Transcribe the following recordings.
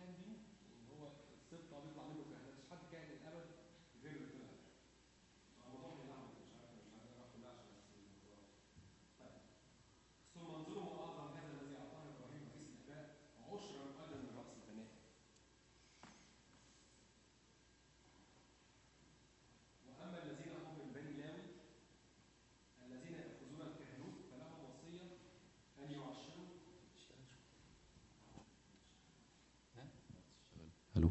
كاهن بيموت ان هو السبط اه بيطلع منه كهنه مش حد كاهن الابد غير اللي طلع الموضوع بيلعب مش عارف مش عارف اقرا كلها عشان بس طيب ثم انظروا ما اعظم هذا الذي اعطاه ابراهيم رئيس الاباء عشرا ايضا من راس البنات واما الذين هم من بني لاوي الذين ياخذون الكهنوت فلهم وصيه ان يعشروا الو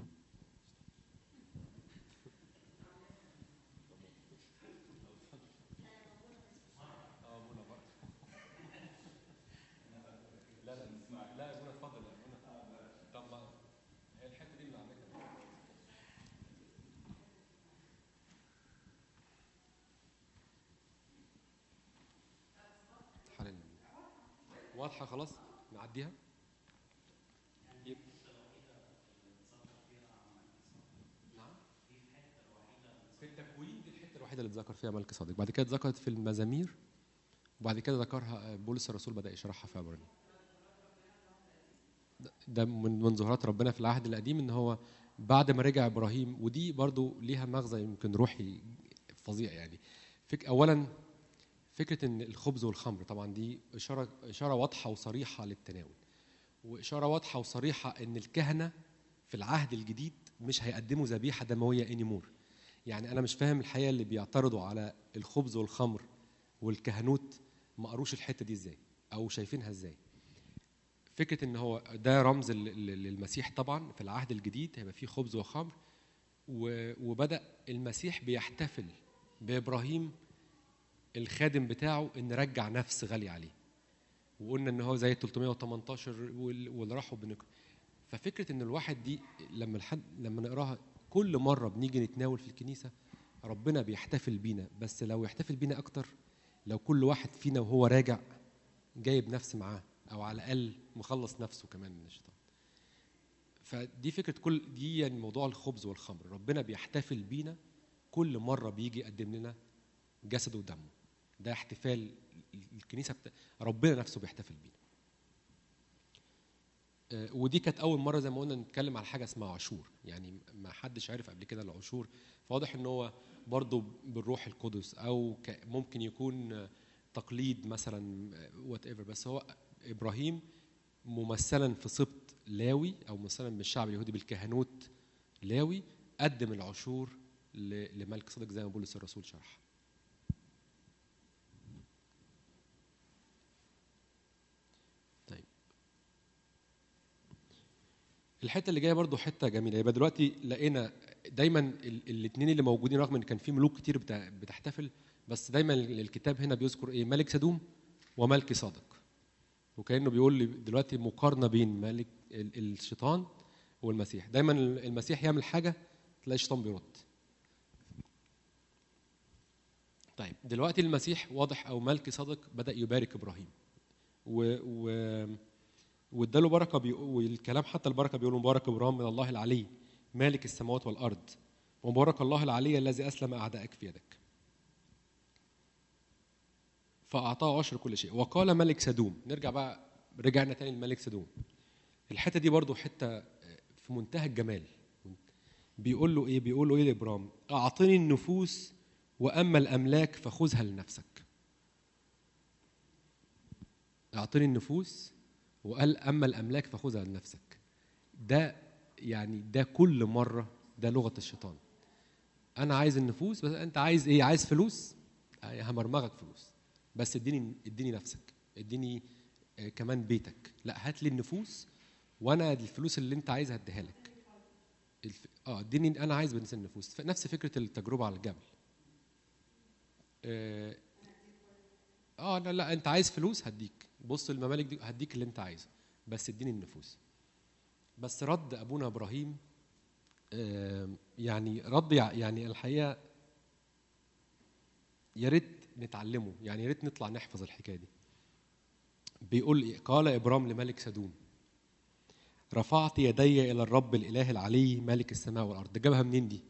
لا لا لا يا ابونا اتفضل يا ابونا طب ما هي الحته دي اللي عملتها حاليا واضحه خلاص نعديها يب- نعم في التكوين دي الحته الوحيده اللي اتذكر فيها ملك صادق بعد كده اتذكرت في المزامير وبعد كده ذكرها بولس الرسول بدا يشرحها في عبرانيين ده- ده من من ظهورات ربنا في العهد القديم ان هو بعد ما رجع ابراهيم ودي برضو ليها مغزى يمكن روحي فظيع يعني فك اولا فكره ان الخبز والخمر طبعا دي اشاره اشاره واضحه وصريحه للتناول واشاره واضحه وصريحه ان الكهنه في العهد الجديد مش هيقدموا ذبيحه دمويه انيمور يعني انا مش فاهم الحقيقه اللي بيعترضوا على الخبز والخمر والكهنوت ما قروش الحته دي ازاي او شايفينها ازاي فكره ان هو ده رمز لل- لل- للمسيح طبعا في العهد الجديد هيبقى فيه خبز وخمر و- وبدا المسيح بيحتفل بابراهيم الخادم بتاعه ان رجع نفس غالي عليه وقلنا ان هو زي 318 وال- واللي راحوا بنكر ففكره ان الواحد دي لما الحد لما نقراها كل مره بنيجي نتناول في الكنيسه ربنا بيحتفل بينا بس لو يحتفل بينا اكتر لو كل واحد فينا وهو راجع جايب نفس معاه او على الاقل مخلص نفسه كمان من الشيطان فدي فكره كل دي يعني موضوع الخبز والخمر ربنا بيحتفل بينا كل مره بيجي يقدم لنا جسده ودمه ده احتفال الكنيسه بتا... ربنا نفسه بيحتفل بينا آه، ودي كانت اول مره زي ما قلنا نتكلم على حاجه اسمها عاشور يعني ما حدش عارف قبل كده العاشور فواضح ان هو برضه بالروح القدس او ك- ممكن يكون آه، تقليد مثلا وات ايفر بس هو ابراهيم ممثلا في سبط لاوي او مثلا من الشعب اليهودي بالكهنوت لاوي قدم العشور ل- لملك صدق زي ما بولس الرسول شرح طيب الحته اللي جايه برضو حته جميله يبقى دلوقتي لقينا دايما الاثنين اللي موجودين رغم ان كان في ملوك كتير بتا- بتحتفل بس دايما ال- الكتاب هنا بيذكر ايه ملك سدوم وملك صادق وكانه بيقول لي دلوقتي مقارنه بين ملك ال- الشيطان والمسيح دايما ال- المسيح يعمل حاجه تلاقي الشيطان بيرد طيب دلوقتي المسيح واضح او ملك صادق بدا يبارك ابراهيم و, و واداله بركه بي... والكلام حتى البركه بيقول مبارك ابراهيم من الله العلي مالك السماوات والارض ومبارك الله العلي الذي اسلم اعدائك في يدك فاعطاه عشر كل شيء وقال ملك سدوم نرجع بقى رجعنا تاني لملك سدوم الحته دي برضو حته في منتهى الجمال بيقول له ايه بيقول له ايه لابرام اعطني النفوس واما الاملاك فخذها لنفسك اعطني النفوس وقال اما الاملاك فخذها لنفسك ده يعني ده كل مره ده لغه الشيطان انا عايز النفوس بس انت عايز ايه عايز فلوس همرمغك فلوس بس اديني اديني نفسك اديني آه، كمان بيتك لا هات لي النفوس وانا الفلوس اللي انت عايزها اديها لك الف... اه اديني انا عايز بنس النفوس ف- نفس فكره التجربه على الجبل اه آه، لا لا انت عايز فلوس هديك بص الممالك دي هديك اللي انت عايزه بس اديني النفوس بس رد ابونا ابراهيم آه، يعني رد يع- يعني الحقيقه يا ريت نتعلمه يعني يا ريت نطلع نحفظ الحكايه دي بيقول إيه؟ قال ابرام لملك سدوم رفعت يدي الى الرب الاله العلي مالك السماء والارض ده جابها منين دي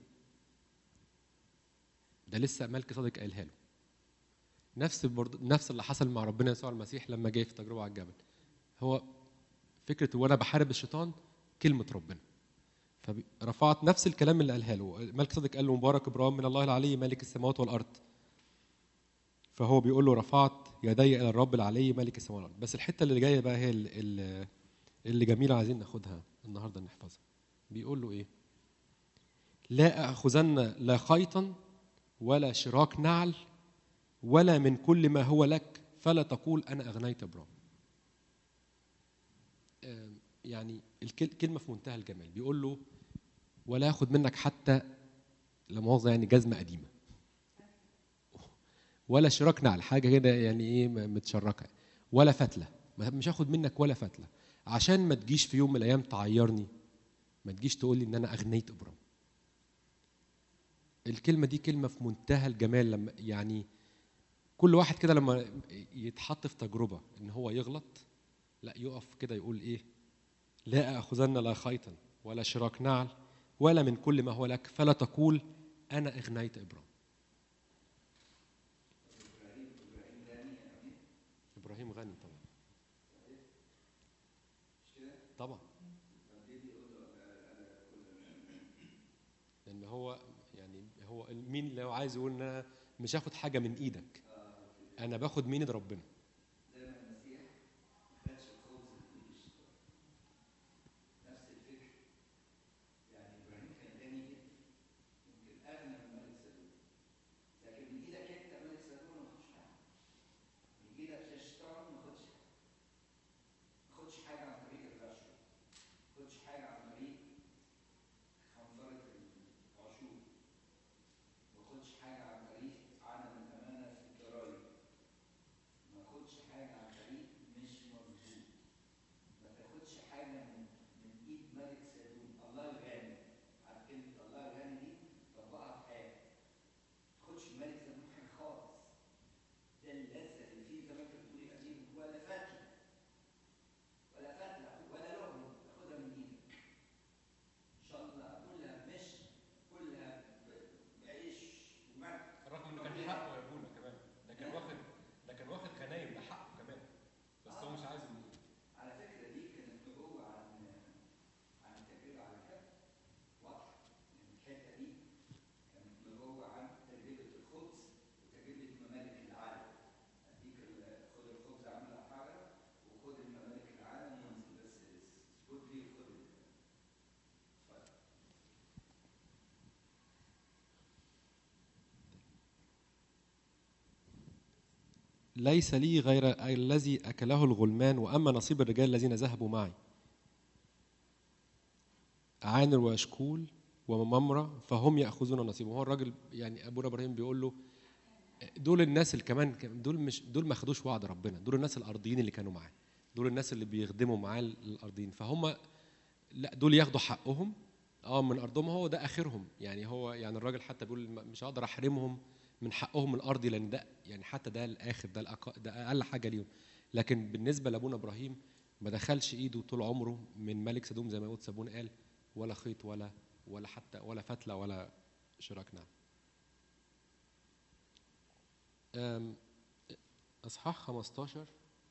ده لسه ملك صادق قايلها له نفس برضه نفس اللي حصل مع ربنا يسوع المسيح لما جه في تجربه على الجبل هو فكره وانا بحارب الشيطان كلمه ربنا فرفعت نفس الكلام اللي قالها له ملك صدق قال له مبارك ابراهيم من الله العلي مالك السماوات والارض فهو بيقول له رفعت يدي الى الرب العلي مالك السماوات والارض بس الحته اللي جايه بقى هي ال- ال- اللي جميله عايزين ناخدها النهارده نحفظها بيقول له ايه لا اخذن لا خيطا ولا شراك نعل ولا من كل ما هو لك فلا تقول انا اغنيت ابراهيم آم، يعني الكلمه في منتهى الجمال بيقول له ولا ياخد منك حتى لا مؤاخذه يعني جزمه قديمه ولا شراك نعل حاجه كده يعني ايه م- متشركه ولا فتله ما- مش هاخد منك ولا فتله عشان ما تجيش في يوم من الايام تعيرني ما تجيش تقول لي ان انا اغنيت ابراهيم الكلمه دي كلمه في منتهى الجمال لما يعني كل واحد كده لما يتحط في تجربه ان هو يغلط لا يقف كده يقول ايه لا اخذن لا خيطا ولا شراك نعل ولا من كل ما هو لك فلا تقول انا اغنيت ابراهيم ابراهيم غني طبعا طبعا لان هو يعني هو مين اللي هو عايز يقول ان انا مش هاخد حاجه من ايدك انا باخد من ايد ربنا زي ما المسيح ما خدش الخبز من ايد الشيطان نفس الفكر يعني ابراهيم كان غني جدا يمكن اغنى من ملك سلوم لكن من ايدك انت ملك سلوم ما تاخدش حاجه من ايدك يا شيطان ما تاخدش حاجه ما تاخدش حاجه عن طريق الرشوه ما تاخدش حاجه عن طريق خنفره العشور ما تاخدش حاجه عن طريق عدم الامانه في الضرائب ما تاخدش حاجة عن طريق مش مظبوط ما تاخدش حاجة من من إيد ملك سلوم الله الغني عارف كلمة الله الغني دي طبقها في حياتك ما تاخدش من ملك سلوم حاجة خالص ده اللذة اللي فيه زي ما أنت بتقولي قديم ولا فتلة ولا فتلة ولا لقمة تاخدها من إيدك إن شاء الله كلها مش كلها ب- بعيش وملح رغم انه كان حقه يا ابونا كمان ده كان واخد ده كان واخد غنايم ده حقه كمان بس هو مش عايز يقول. على فكرة دي كانت نبوة عن عن التجربة على الكف واضحة يعني الحتة دي كانت نبوة عن تجربة الخبز وتجربة ممالك العالم أديك ال- خد الخبز اعملها حجرة وخد الممالك العالم وانزل بس اسكت لي وخد ال- اتفضل. ليس لي غير الذي اكله الغلمان واما نصيب الرجال الذين ذهبوا معي عانر واشكول وممرة فهم ياخذون نصيبهم هو الراجل يعني ابونا ابراهيم بيقول له دول الناس اللي كمان دول مش دول ما خدوش وعد ربنا دول الناس الارضيين اللي كانوا معاه دول الناس اللي بيخدموا معاه الارضيين فهم لا دول ياخدوا حقهم اه من ارضهم هو ده اخرهم يعني هو يعني الراجل حتى بيقول م- مش هقدر احرمهم من حقهم الارضي لان ده يعني حتى ده الاخر ده الأق... ده اقل حاجه ليهم لكن بالنسبه لابونا ابراهيم ما دخلش ايده طول عمره من ملك سدوم زي ما قلت سابون قال ولا خيط ولا ولا حتى ولا فتله ولا شراك نعم أم، اصحاح 15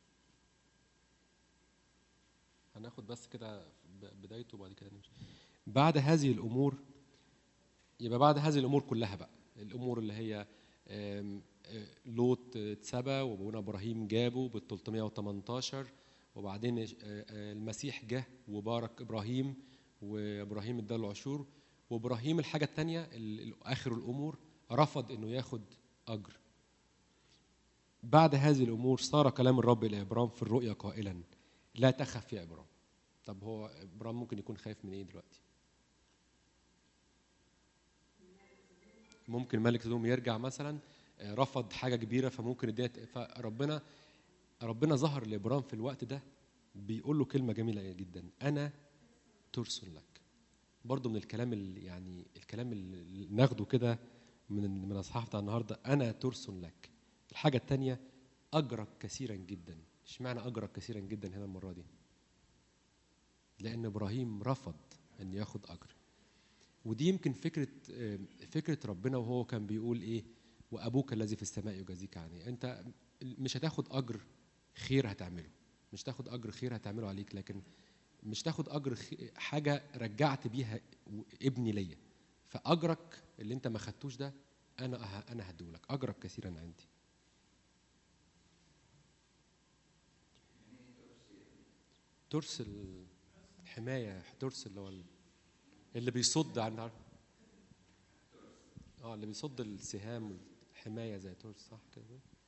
هناخد بس كده ب- بدايته وبعد كده نمشي بعد هذه الامور يبقى بعد هذه الامور كلها بقى الامور اللي هي آم، آه، لوط اتسبى وابونا ابراهيم جابه بال 318 وبعدين آه، آه، المسيح جه وبارك ابراهيم وابراهيم اداله عشور وابراهيم الحاجه الثانيه اخر الامور رفض انه ياخد اجر بعد هذه الامور صار كلام الرب الى ابرام في الرؤيا قائلا لا تخف يا ابرام طب هو ابرام ممكن يكون خايف من ايه دلوقتي ممكن ملك سدوم يرجع مثلا آه، رفض حاجه كبيره فممكن الدنيا ت- فربنا ربنا ظهر لابرام في الوقت ده بيقول له كلمه جميله جدا انا ترس لك برضو من الكلام اللي يعني الكلام اللي ناخده كده من من اصحاح بتاع النهارده انا ترس لك الحاجه الثانيه اجرك كثيرا جدا اشمعنى اجرك كثيرا جدا هنا المره دي لان ابراهيم رفض ان ياخد اجر ودي يمكن فكره آه، فكره ربنا وهو كان بيقول ايه وابوك الذي في السماء يجازيك عني انت مش هتاخد اجر خير هتعمله مش تاخد اجر خير هتعمله عليك لكن مش تاخد اجر خ- حاجه رجعت بيها و- ابني ليا فاجرك اللي انت ما خدتوش ده انا أه- انا هديهولك اجرك كثيرا عندي ترس الحمايه ترس اللي هو ال- اللي بيصد عن عارف اه اللي بيصد السهام والحمايه زي ترس صح كده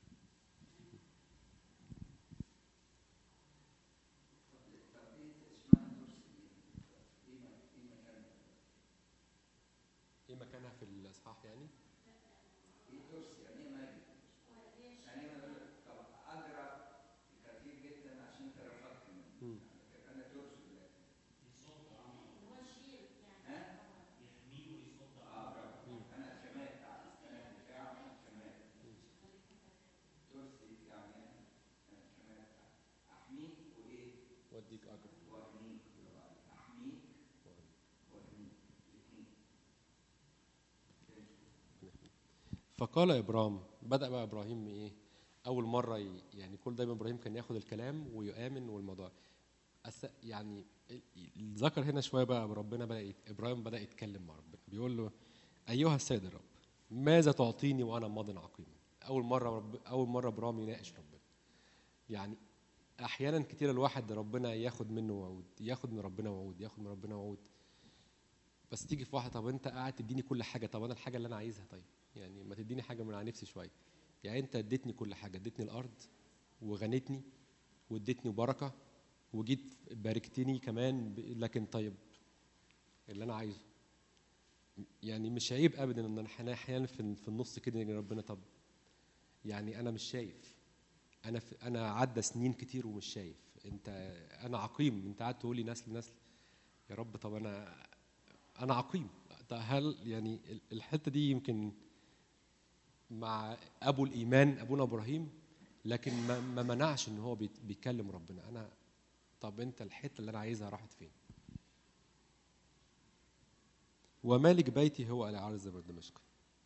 ايه مكانها في الاصحاح يعني ايه ترس يعني ايه مالي؟ يعني انا بقول لك طب اجرى كثير جدا عشان انت رفضت مني مم. انا ترس ولا ها؟ اه برافو انا الحمايه بتاعتي انا الدفاع انا الحمايه ترس يعني انا انا الحمايه بتاعتي احميك وايه؟ واديك اجر واغنيك برافو عليك. احميك واغنيك الاثنين فقال ابرام بدا بقى ابراهيم ايه اول مره ي- يعني كل دايما ابراهيم كان ياخد الكلام ويؤمن والموضوع أس يعني ال- الذكر هنا شويه بقى ربنا بدا يت- ابراهيم بدا يتكلم مع ربنا بيقول له ايها السيد الرب ماذا تعطيني وانا ماض عقيما اول مره رب اول مره ابراهيم يناقش ربنا يعني احيانا كتير الواحد ربنا ياخد منه وعود ياخد من ربنا وعود ياخد من ربنا وعود بس تيجي في واحد طب انت قاعد تديني كل حاجه طب انا الحاجه اللي انا عايزها طيب يعني ما تديني حاجه من على نفسي شويه يعني انت اديتني كل حاجه اديتني الارض وغنيتني واديتني بركه وجيت باركتني كمان ب- لكن طيب اللي انا عايزه يعني مش عيب ابدا ان انا احيانا في في النص كده يجي ربنا طب يعني انا مش شايف انا في انا عدى سنين كتير ومش شايف انت انا عقيم انت قاعد تقول لي نسل نسل يا رب طب انا انا عقيم طب هل يعني ال- الحته دي يمكن مع ابو الايمان ابونا ابراهيم لكن ما, ما منعش ان هو بيت- بيكلم ربنا انا طب انت الحته اللي انا عايزها راحت فين ومالك بيتي هو العرز بن دمشق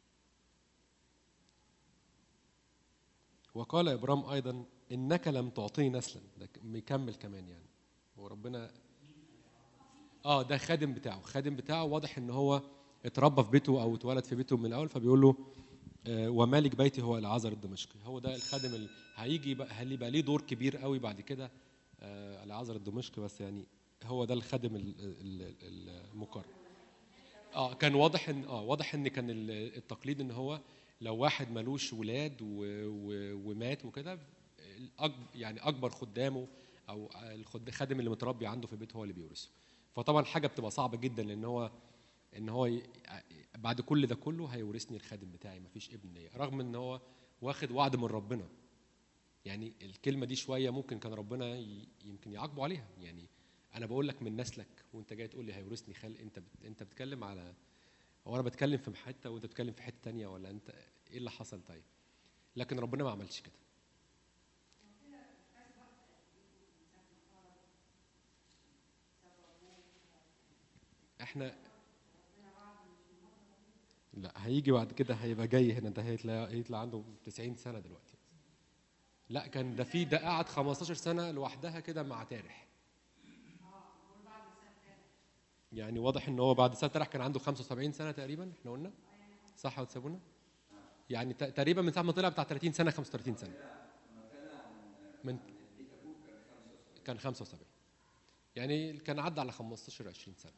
وقال ابرام ايضا انك لم تعطيني نسلا ده ك- مكمل كمان يعني وربنا اه ده خادم بتاعه خادم بتاعه واضح ان هو اتربى في بيته او اتولد في بيته من الاول فبيقول له آه، ومالك بيتي هو العذر الدمشقي هو ده الخادم اللي هيجي بقى هل يبقى ليه دور كبير قوي بعد كده آه، العذر الدمشقي بس يعني هو ده الخادم ال- ال- ال- المقرر اه كان واضح ان اه واضح ان كان ال- التقليد ان هو لو واحد ملوش ولاد و... و... ومات وكده الأكب... يعني اكبر خدامه او الخد- الخادم اللي متربي عنده في البيت هو اللي بيورثه فطبعا حاجه بتبقى صعبه جدا لان هو ان هو ي... بعد كل ده كله هيورثني الخادم بتاعي مفيش ابن ليا رغم ان هو واخد وعد من ربنا يعني الكلمه دي شويه ممكن كان ربنا ي... يمكن يعاقبه عليها يعني انا بقول لك من نسلك وانت جاي تقول لي هيورثني خال انت بت... انت بتتكلم على هو انا بتكلم في حته وانت بتتكلم في حته تانية ولا انت ايه اللي حصل طيب لكن ربنا ما عملش كده احنا لا هيجي بعد كده هيبقى جاي هنا ده هيطلع هيطلع عنده 90 سنه دلوقتي لا كان ده في ده قعد 15 سنه لوحدها كده مع تارح يعني واضح ان هو بعد سنه تارح كان عنده 75 سنه تقريبا احنا قلنا صح وتسابونا يعني ت- تقريبا من ساعه ما طلع بتاع 30 سنه 35 سنه من كان 75 يعني كان عدى على 15 20 سنه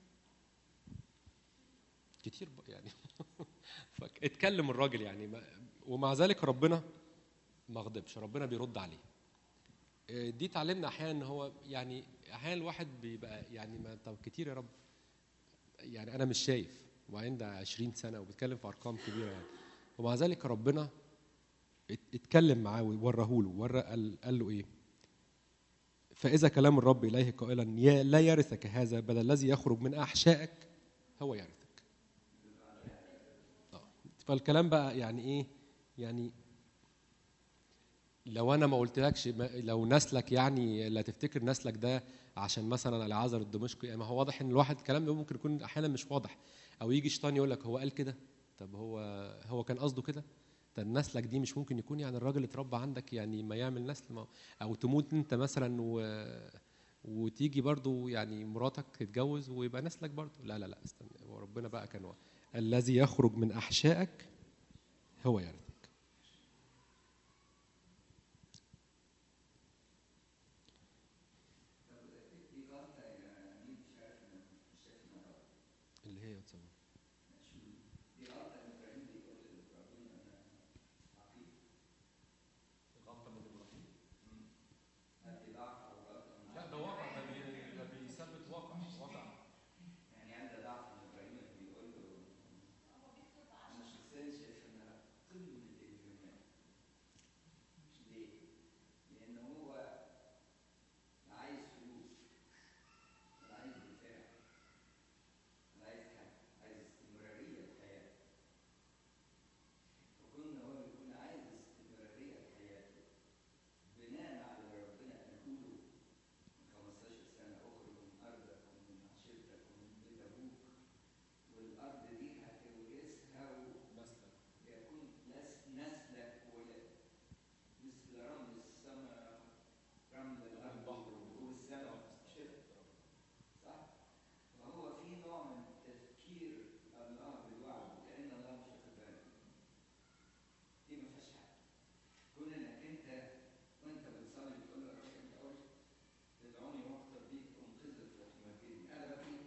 كتير بقى يعني اتكلم الراجل يعني ما ومع ذلك ربنا ما غضبش ربنا بيرد عليه إيه، دي اتعلمنا احيانا ان هو يعني احيانا الواحد بيبقى يعني ما طب كتير يا رب يعني انا مش شايف وبعدين ده 20 سنه وبيتكلم في ارقام كبيره يعني ومع ذلك ربنا ات- اتكلم معاه ووراه له ورى قال, قال له ايه فاذا كلام الرب اليه قائلا يا لا يرثك هذا بل الذي يخرج من احشائك هو يرثك آه. فالكلام بقى يعني ايه يعني لو انا ما قلتلكش ما- لو نسلك يعني لا تفتكر نسلك ده عشان مثلا العذر الدمشقي يعني ما هو واضح ان الواحد الكلام ده ممكن يكون احيانا مش واضح او يجي شيطان يقول لك هو قال كده طب هو هو كان قصده كده طب نسلك دي مش ممكن يكون يعني الراجل اتربى عندك يعني ما يعمل نسل ما او تموت انت مثلا و وتيجي برضو يعني مراتك تتجوز ويبقى نسلك برضو لا لا لا استنى هو ربنا بقى كان هو الذي يخرج من احشائك هو يرثك دي غلطة يعني مش عارف أنا مش شايف إنها غلط اللي هي تسمى دي غلطة إن إبراهيم بيقول لإبراهيم أنا عقيم غلطه من ابراهيم هل دي ضعف أو غلطة من لا ده واقع ده بي- ده بيثبت واقع واقع يعني عنده ضعف من إبراهيم اللي بيقول له أنا شخصيا شايف إنها قمة الإجرام ليه؟ لأن هو لا عايز فلوس ولا عايز دفاع ولا عايز حاجة عايز استمرارية في حياته وكون هو يكون عايز استمرارية في حياته بناء على اللي ربنا قاله له من 15 سنة اخرج من أرضك ومن عشيرتك ومن بيت أبوك والأرض دي هتورثها نسلك ويكون نس- نسلك ولا- مثل رمل السماء رمل الأرض البحر والسماء مش كده؟ صح؟ فهو في نوع من تفكير الله بالوعد كأن الله مش واخد باله دي ما فيهاش حاجة كون انك انت وانت بتصلي بتقول له يا رب انت قلت تدعوني واخطر بيك انقذك وتمجدني انا بكيك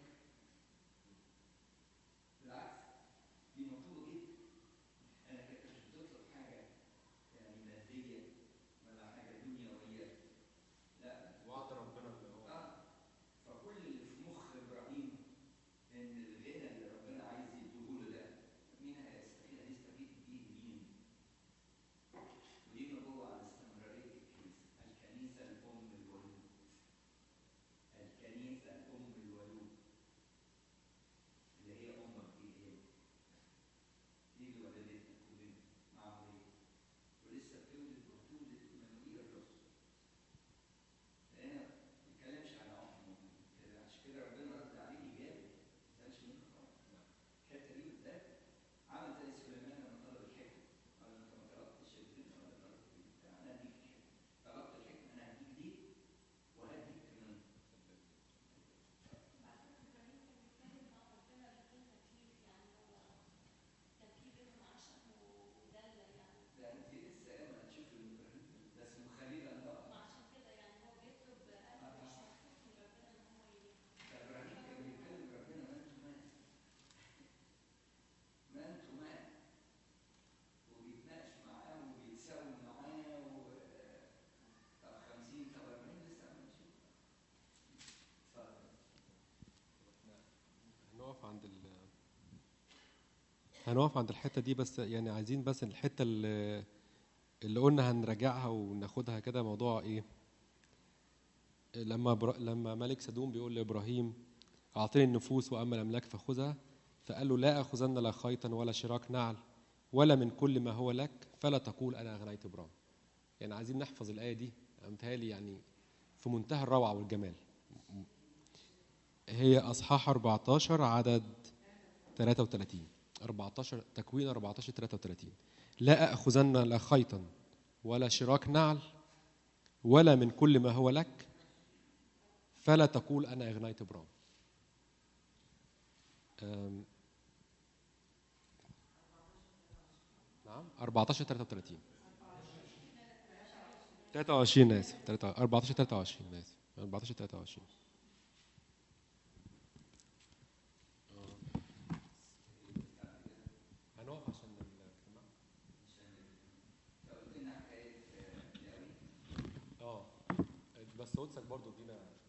بالعكس دي مطلوبه جدا انا كنت مش بتطلب حاجه يعني ماديه ولا حاجه دنيويه لا وعد ربنا اللي هو اه فكل اللي في مخ ابراهيم ان الغنى اللي ربنا عايز يديهوله ده مين هيستفيد هيستفيد بيه مين؟ ودي نبوة عن استمرارية الكنيسة الكنيسة الأم الولود الكنيسة الأم الولود اللي هي أمك دي هي دي اللي ولدتنا كلنا معمولين ولسه بتولد وبتولد منوير الرسل هنا ما بيتكلمش على عمر المؤمن كده عشان كده ربنا رد عليه إيجابي ما قالش منه خالص الحتة دي بالذات عمل زي سليمان لما طلب الحكمة قال له انت ما طلبتش الغنى ولا طلبت البتاع انا هديك الحكمة طلبت الحكمة انا هديك دي وهديك كمان ده انت لسه ما تشوف ابراهيم ده اسمه خليل الله ده ابراهيم كان بيتكلم ربنا مان تو مان مان تو مان وبيتناقش معاه وبيتساوي معاه و طب 50 طب 40 لسه ما نشوف اتفضل هنقف عند ال هنقف عند الحته دي بس يعني عايزين بس الحته اللي اللي قلنا هنراجعها وناخدها كده موضوع ايه لما بر... لما ملك سدوم بيقول لابراهيم اعطني النفوس واما الاملاك فخذها فقال له لا اخذن لا خيطا ولا شراك نعل ولا من كل ما هو لك فلا تقول انا اغنيت ابرام يعني عايزين نحفظ الايه دي متهيألي يعني في منتهى الروعه والجمال هي اصحاح 14 عدد 33 14 تكوين 14 33 لا اخذن لا خيطا ولا شراك نعل ولا من كل ما هو لك فلا تقول انا اغنيت ابرام أم، نعم 14 33 23 اسف 14 23 اسف 14 23 هنقف عشان الاجتماع قلت لنا حكايه آه، لاوي اه بس قدسك برضو ادينا